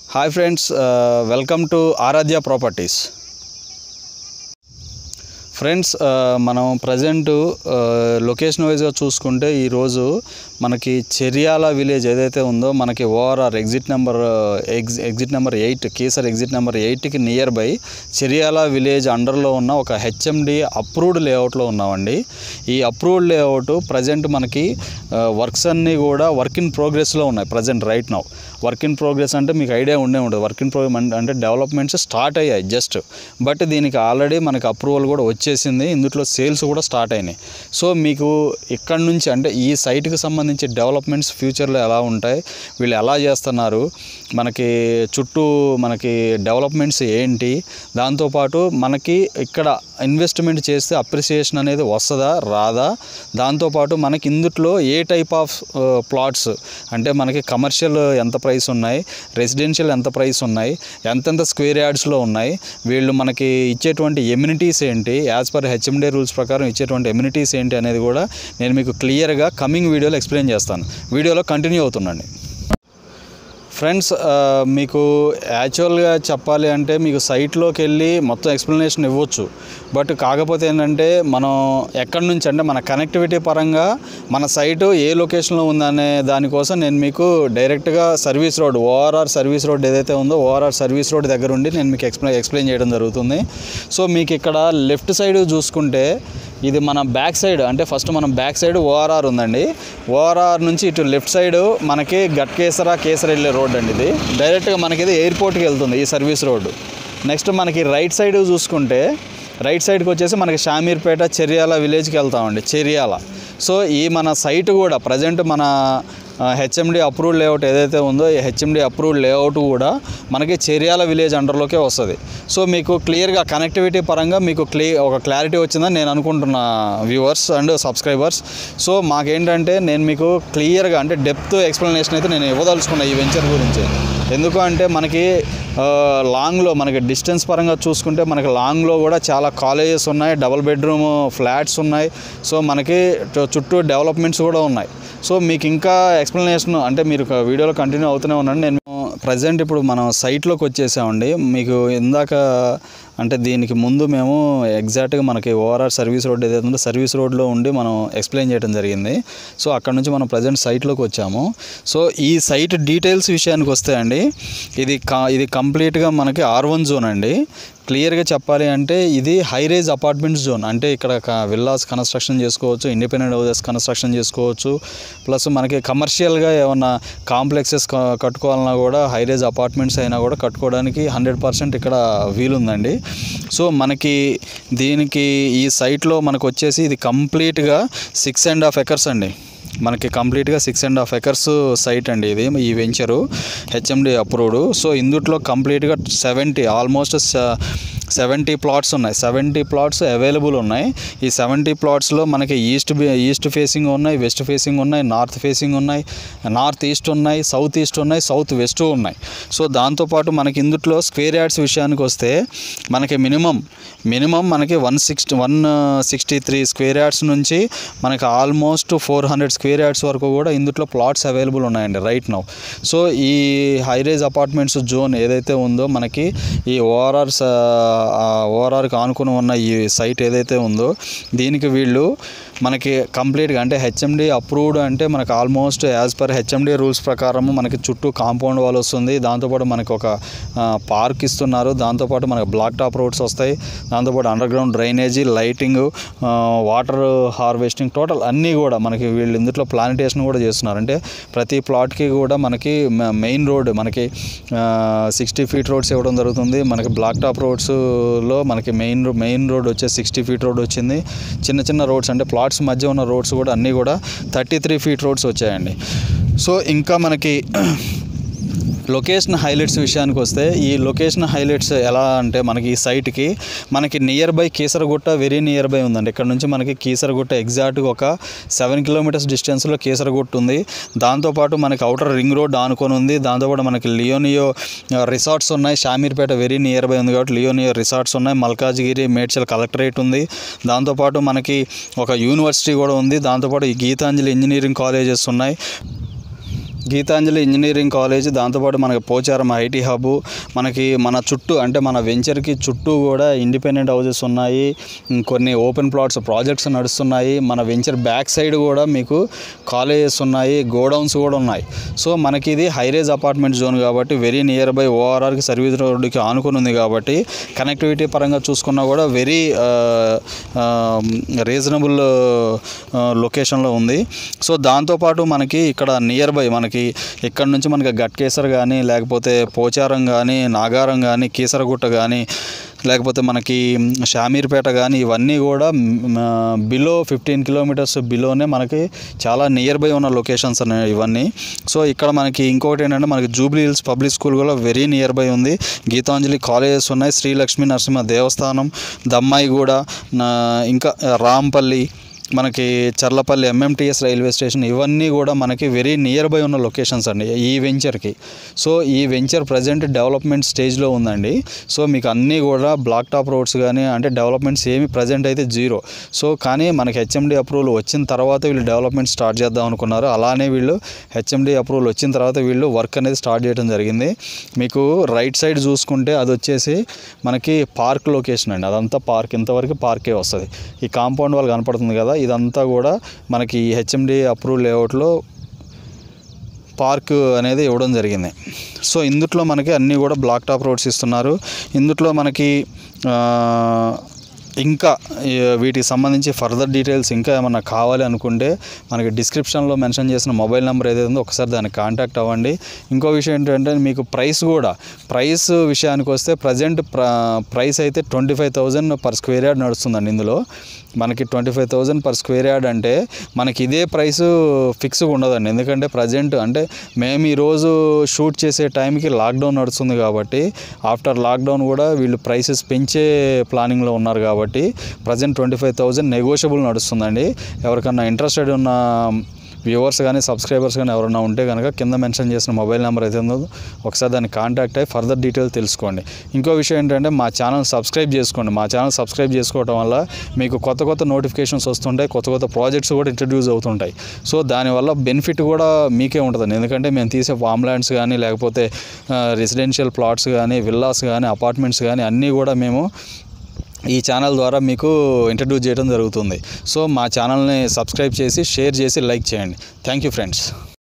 hi friends welcome to Aradhya properties friends మనం present location వైజ్గా చూసుకుంటే ఈరోజు మనకి చెరియాల విలేజ్ ఏదైతే ఉందో మనకి ఓఆర్ఆర్ ఎగ్జిట్ నెంబర్ ఎగ్జ్ exit number eight Keesara exit number ఎయిట్కి నియర్ బై చెరియాల విలేజ్ అండర్లో ఉన్న ఒక హెచ్ఎండి అప్రూవ్డ్ లేఅవుట్లో ఉన్నామండి ఈ అప్రూవ్డ్ లేఅవుట్ ప్రజెంట్ మనకి వర్క్స్ అన్నీ కూడా వర్క్ ఇన్ ప్రోగ్రెస్లో ఉన్నాయి present right now work in progress అంటే మీకు ఐడియా ఉండే ఉంటుంది వర్క్ ఇన్ ప్రోగ్రెస్ అంటే డెవలప్మెంట్స్ స్టార్ట్ అయ్యాయి జస్ట్ బట్ దీనికి ఆల్రెడీ మనకి అప్రూవల్ కూడా వచ్చేసింది ఇందులో సేల్స్ కూడా స్టార్ట్ అయినాయి సో మీకు ఇక్కడ నుంచి అంటే ఈ సైట్కి సంబంధించి డెవలప్మెంట్స్ ఫ్యూచర్లో ఎలా ఉంటాయి వీళ్ళు ఎలా చేస్తున్నారు మనకి చుట్టూ మనకి డెవలప్మెంట్స్ ఏంటి దాంతోపాటు మనకి ఇక్కడ ఇన్వెస్ట్మెంట్ చేస్తే అప్రిసియేషన్ అనేది వస్తుందా రాదా దాంతోపాటు మనకి ఇందుట్లో ఏ టైప్ ఆఫ్ ప్లాట్స్ అంటే మనకి కమర్షియల్ ఎంత ప్రైస్ ఉన్నాయి రెసిడెన్షియల్ ఎంత ప్రైస్ ఉన్నాయి ఎంతెంత స్క్వేర్ యార్డ్స్లో ఉన్నాయి వీళ్ళు మనకి ఇచ్చేటువంటి ఎమ్యూనిటీస్ ఏంటి యాజ్ పర్ హెచ్ఎండే రూల్స్ ప్రకారం ఇచ్చేటువంటి ఎమ్యూనిటీస్ ఏంటి అనేది కూడా నేను మీకు క్లియర్గా కమింగ్ వీడియోలో ఎక్స్ప్లెయిన్ చేస్తాను వీడియోలో కంటిన్యూ అవుతుండండి ఫ్రెండ్స్ ఆ, మీకు యాక్చువల్గా చెప్పాలి అంటే మీకు సైట్లోకి వెళ్ళి మొత్తం ఎక్స్ప్లెనేషన్ ఇవ్వచ్చు బట్ కాకపోతే ఏంటంటే మనం ఎక్కడి నుంచి అంటే మన కనెక్టివిటీ పరంగా మన సైటు ఏ లొకేషన్లో ఉందనే దానికోసం నేను మీకు డైరెక్ట్గా service road ORR service road ఏదైతే ఉందో ఓఆర్ఆర్ సర్వీస్ రోడ్ దగ్గర ఉండి నేను మీకు ఎక్స్ప్లెయిన్ ఎక్స్ప్లెయిన్ చేయడం జరుగుతుంది సో మీకు ఇక్కడ లెఫ్ట్ సైడ్ చూసుకుంటే ఇది మన బ్యాక్ సైడ్ అంటే ఫస్ట్ మనం బ్యాక్ సైడ్ ఓఆర్ఆర్ ఉందండి ఓఆర్ఆర్ నుంచి ఇటు లెఫ్ట్ సైడ్ మనకి గట్కేసరా కేసర వెళ్ళే రోడ్ అండి ఇది డైరెక్ట్గా మనకి ఇది ఎయిర్పోర్ట్కి వెళ్తుంది ఈ సర్వీస్ రోడ్డు నెక్స్ట్ మనకి రైట్ సైడ్ చూసుకుంటే రైట్ సైడ్కి వచ్చేసి మనకి షామీర్పేట చెరియాల విలేజ్కి వెళ్తామండి చెరియాల సో ఈ మన సైట్ కూడా ప్రజెంట్ మన హెచ్ఎండి అప్రూవ్డ్ లేఅవుట్ ఏదైతే ఉందో ఈ హెచ్ఎండి అప్రూవ్డ్ లేఅవుట్ కూడా మనకి చెరియాల విలేజ్ అండర్లోకే వస్తుంది సో మీకు క్లియర్గా కనెక్టివిటీ పరంగా మీకు క్లీ ఒక క్లారిటీ వచ్చిందని నేను అనుకుంటున్నా వ్యూవర్స్ అండ్ సబ్స్క్రైబర్స్ సో మాకేంటంటే నేను మీకు క్లియర్గా అంటే డెప్త్ ఎక్స్ప్లెనేషన్ అయితే నేను ఇవ్వదలుచుకున్నా ఈ వెంచర్ గురించి ఎందుకు అంటే మనకి ఆ, లాంగ్లో మనకి డిస్టెన్స్ పరంగా చూసుకుంటే మనకి లాంగ్లో కూడా చాలా కాలేజెస్ ఉన్నాయి డబుల్ బెడ్రూమ్ ఫ్లాట్స్ ఉన్నాయి సో మనకి చు- చుట్టూ డెవలప్మెంట్స్ కూడా ఉన్నాయి సో మీకు ఇంకా ఎక్స్ప్లెనేషన్ అంటే మీరు ఒక వీడియోలో కంటిన్యూ అవుతూనే ఉన్నాను నేను ప్రజెంట్ ఇప్పుడు మనం సైట్లోకి వచ్చేసామండి మీకు ఇందాక అంటే దీనికి ముందు మేము ఎగ్జాక్ట్గా మనకి ఓఆర్ఆర్ సర్వీస్ రోడ్ ఏదైతే ఉందో సర్వీస్ రోడ్లో ఉండి మనం ఎక్స్ప్లెయిన్ చేయడం జరిగింది సో అక్కడ నుంచి మనం ప్రజెంట్ సైట్లోకి వచ్చాము సో ఈ సైట్ డీటెయిల్స్ విషయానికి వస్తే అండి ఇది కా ఇది కంప్లీట్గా మనకి ఆర్ వన్ జోన్ అండి క్లియర్గా చెప్పాలి అంటే ఇది హై రేజ్ అపార్ట్మెంట్స్ జోన్ అంటే ఇక్కడ విల్లాస్ కన్స్ట్రక్షన్ చేసుకోవచ్చు ఇండిపెండెంట్ హౌసెస్ కన్స్ట్రక్షన్ చేసుకోవచ్చు ప్లస్ మనకి కమర్షియల్గా ఏమన్నా కాంప్లెక్సెస్ కట్టుకోవాలన్నా కూడా హై రేజ్ అపార్ట్మెంట్స్ అయినా కూడా కట్టుకోవడానికి హండ్రెడ్ పర్సెంట్ ఇక్కడ వీలుందండి సో మనకి దీనికి ఈ సైట్లో మనకు వచ్చేసి ఇది కంప్లీట్గా సిక్స్ అండ్ హాఫ్ ఎకర్స్ అండి మనకి కంప్లీట్గా six and half acres site అండి ఇది ఈ వెంచరు హెచ్ఎండి అప్రూవ్డ్ సో ఇందుట్లో కంప్లీట్గా సెవెంటీ ఆల్మోస్ట్ సెవెంటీ ప్లాట్స్ ఉన్నాయి సెవెంటీ ప్లాట్స్ అవైలబుల్ ఉన్నాయి ఈ సెవెంటీ ప్లాట్స్లో మనకి ఈస్ట్ ఈస్ట్ ఫేసింగ్ ఉన్నాయి వెస్ట్ ఫేసింగ్ ఉన్నాయి నార్త్ ఫేసింగ్ ఉన్నాయి నార్త్ ఈస్ట్ ఉన్నాయి సౌత్ ఈస్ట్ ఉన్నాయి సౌత్ వెస్ట్ ఉన్నాయి సో దాంతోపాటు మనకి ఇందుట్లో స్క్వేర్ యార్డ్స్ విషయానికి వస్తే మనకి మినిమం మినిమం మనకి one sixty one sixty three square yards నుంచి మనకి almost four hundred square yards వరకు కూడా ఇందులో ప్లాట్స్ అవైలబుల్ ఉన్నాయండి రైట్ నౌ సో ఈ హైరేజ్ అపార్ట్మెంట్స్ జోన్ ఏదైతే ఉందో మనకి ఈ ఓఆర్ఆర్ ఓఆర్ఆర్కి ఆనుకుని ఉన్న ఈ సైట్ ఏదైతే ఉందో దీనికి వీళ్ళు మనకి కంప్లీట్గా అంటే హెచ్ఎండి అప్రూవ్డ్ అంటే మనకి almost as per HMD rules ప్రకారం మనకి చుట్టూ కాంపౌండ్ వాల్ వస్తుంది దాంతోపాటు మనకి ఒక పార్క్ ఇస్తున్నారు దాంతోపాటు మనకి బ్లాక్ టాప్ రోడ్స్ వస్తాయి దాంతోపాటు underground drainage lighting water harvesting total అన్నీ కూడా మనకి వీళ్ళు ఇందులో ప్లానిటేషన్ కూడా చేస్తున్నారు అంటే ప్రతి ప్లాట్కి కూడా మనకి మెయిన్ రోడ్ మనకి సిక్స్టీ ఫీట్ రోడ్స్ ఇవ్వడం జరుగుతుంది మనకి బ్లాక్ టాప్ రోడ్స్లో మనకి మెయిన్ మెయిన్ రోడ్ వచ్చే సిక్స్టీ ఫీట్ రోడ్ వచ్చింది చిన్న చిన్న రోడ్స్ అంటే ప్లాట్స్ మధ్య ఉన్న రోడ్స్ కూడా అన్నీ కూడా థర్టీ త్రీ ఫీట్ రోడ్స్ వచ్చాయండి సో ఇంకా మనకి లొకేషన్ హైలైట్స్ విషయానికి వస్తే ఈ లొకేషన్ హైలైట్స్ ఎలా అంటే మనకి ఈ సైట్కి మనకి nearby Keesaragutta very nearby ఉందండి ఇక్కడ నుంచి మనకి కీసరగుట్ట ఎగ్జాక్ట్గా ఒక సెవెన్ కిలోమీటర్స్ డిస్టెన్స్లో కీసరగుట్ట ఉంది దాంతోపాటు మనకి అవుటర్ రింగ్ రోడ్ ఆనుకొని ఉంది దాంతోపాటు మనకి లియోనియో రిసార్ట్స్ ఉన్నాయి షామీర్పేట వెరీ నియర్ బై ఉంది కాబట్టి లియోనియో రిసార్ట్స్ ఉన్నాయి మల్కాజ్గిరి మేడ్చల్ కలెక్టరేట్ ఉంది దాంతోపాటు మనకి ఒక యూనివర్సిటీ కూడా ఉంది దాంతోపాటు ఈ గీతాంజలి ఇంజనీరింగ్ కాలేజెస్ ఉన్నాయి గీతాంజలి ఇంజనీరింగ్ కాలేజ్ దాంతోపాటు మనకి పోచారం ఐటీ హబ్ మనకి మన చుట్టూ అంటే మన వెంచర్కి చుట్టూ కూడా ఇండిపెండెంట్ హౌసెస్ ఉన్నాయి ఉమ్, కొన్ని ఓపెన్ ప్లాట్స్ ప్రాజెక్ట్స్ నడుస్తున్నాయి మన వెంచర్ బ్యాక్ సైడ్ కూడా మీకు కాలేజెస్ ఉన్నాయి గోడౌన్స్ కూడా ఉన్నాయి సో మనకి ఇది హైరేజ్ అపార్ట్మెంట్ జోన్ కాబట్టి వెరీ నియర్ బై ఓఆర్ఆర్కి సర్వీస్ రోడ్డుకి ఆనుకుని ఉంది కాబట్టి కనెక్టివిటీ పరంగా చూసుకున్నా కూడా వెరీ రీజనబుల్ లొకేషన్లో ఉంది సో దాంతోపాటు మనకి ఇక్కడ నియర్ బై మనకి ఇక్కడ నుంచి మనకి గట్కేసర్ కానీ లేకపోతే పోచారం కానీ నాగారం కానీ కీసరగుట్ట కానీ లేకపోతే మనకి షామీర్పేట కానీ ఇవన్నీ కూడా బిలో ఫిఫ్టీన్ కిలోమీటర్స్ బిలోనే మనకి చాలా నియర్ బై ఉన్న లొకేషన్స్ అనేవి ఇవన్నీ సో ఇక్కడ మనకి ఇంకోటి ఏంటంటే మనకి జూబ్లీ హిల్స్ పబ్లిక్ స్కూల్ కూడా వెరీ నియర్ బై ఉంది గీతాంజలి కాలేజెస్ ఉన్నాయి శ్రీలక్ష్మీ నరసింహ దేవస్థానం దమ్మాయిగూడ నా- ఇంకా రాంపల్లి మనకి చర్లపల్లి ఎంఎంటీఎస్ రైల్వే స్టేషన్ ఇవన్నీ కూడా మనకి వెరీ నియర్ బై ఉన్న లొకేషన్స్ అండి ఈ వెంచర్కి సో ఈ వెంచర్ ప్రజెంట్ డెవలప్మెంట్ స్టేజ్లో ఉందండి సో మీకు అన్నీ కూడా బ్లాక్ టాప్ రోడ్స్ కానీ అంటే డెవలప్మెంట్స్ ఏమి ప్రజెంట్ అయితే జీరో సో కానీ మనకి హెచ్ఎండి అప్రూవల్ వచ్చిన తర్వాత వీళ్ళు డెవలప్మెంట్ స్టార్ట్ చేద్దాం అనుకున్నారు అలానే వీళ్ళు హెచ్ఎండి అప్రూవల్ వచ్చిన తర్వాత వీళ్ళు వర్క్ అనేది స్టార్ట్ చేయడం జరిగింది మీకు రైట్ సైడ్ చూసుకుంటే అది వచ్చేసి మనకి పార్క్ లొకేషన్ అండి అదంతా పార్క్ ఇంతవరకు పార్కే వస్తుంది ఈ కాంపౌండ్ వాళ్ళు కనపడుతుంది కదా ఇదంతా కూడా మనకి హెచ్ఎండి అప్రూవ్ లేఅవుట్లో పార్క్ అనేది ఇవ్వడం జరిగింది సో ఇందుట్లో మనకి అన్నీ కూడా బ్లాక్ టాప్ రోడ్స్ ఇస్తున్నారు ఇందుట్లో మనకి ఆ, ఇంకా ఈ వీటికి సంబంధించి ఫర్దర్ డీటెయిల్స్ ఇంకా ఏమన్నా కావాలి అనుకుంటే మనకి డిస్క్రిప్షన్లో మెన్షన్ చేసిన మొబైల్ నెంబర్ ఏదైతే ఉందో ఒకసారి దాన్ని కాంటాక్ట్ అవ్వండి ఇంకో విషయం ఏంటంటే మీకు ప్రైస్ కూడా ప్రైస్ విషయానికి వస్తే ప్రజెంట్ ప్ర ప్రైస్ అయితే twenty five thousand per square yard నడుస్తుందండి ఇందులో మనకి twenty five thousand per square yard అంటే మనకి ఇదే ప్రైస్ ఫిక్స్గా ఉండదండి ఎందుకంటే ప్రజెంట్ అంటే మేము ఈరోజు షూట్ చేసే టైంకి లాక్డౌన్ నడుస్తుంది కాబట్టి ఆఫ్టర్ లాక్డౌన్ కూడా వీళ్ళు ప్రైసెస్ పెంచే ప్లానింగ్లో ఉన్నారు కాబట్టి present twenty five thousand negotiable నడుస్తుందండి ఎవరికన్నా ఇంట్రెస్టెడ్ ఉన్న వ్యూవర్స్ కానీ సబ్స్క్రైబర్స్ కానీ ఎవరైనా ఉంటే కనుక కింద మెన్షన్ చేసిన మొబైల్ నెంబర్ అయితే ఉందో ఒకసారి దాన్ని కాంటాక్ట్ అయ్యి ఫర్దర్ డీటెయిల్స్ తెలుసుకోండి ఇంకో విషయం ఏంటంటే మా ఛానల్ సబ్స్క్రైబ్ చేసుకోండి మా ఛానల్ సబ్స్క్రైబ్ చేసుకోవడం వల్ల మీకు కొత్త కొత్త నోటిఫికేషన్స్ వస్తుంటాయి కొత్త కొత్త ప్రాజెక్ట్స్ కూడా ఇంట్రడ్యూస్ అవుతుంటాయి సో దానివల్ల బెనిఫిట్ కూడా మీకే ఉంటుందండి ఎందుకంటే మేము తీసే ఫామ్ ల్యాండ్స్ కానీ లేకపోతే రెసిడెన్షియల్ ప్లాట్స్ కానీ విల్లాస్ కానీ అపార్ట్మెంట్స్ కానీ అన్నీ కూడా మేము ఈ ఛానల్ ద్వారా మీకు ఇంట్రడ్యూస్ చేయడం జరుగుతుంది సో మా ఛానల్ని సబ్స్క్రైబ్ చేసి షేర్ చేసి లైక్ చేయండి థ్యాంక్ యూ ఫ్రెండ్స్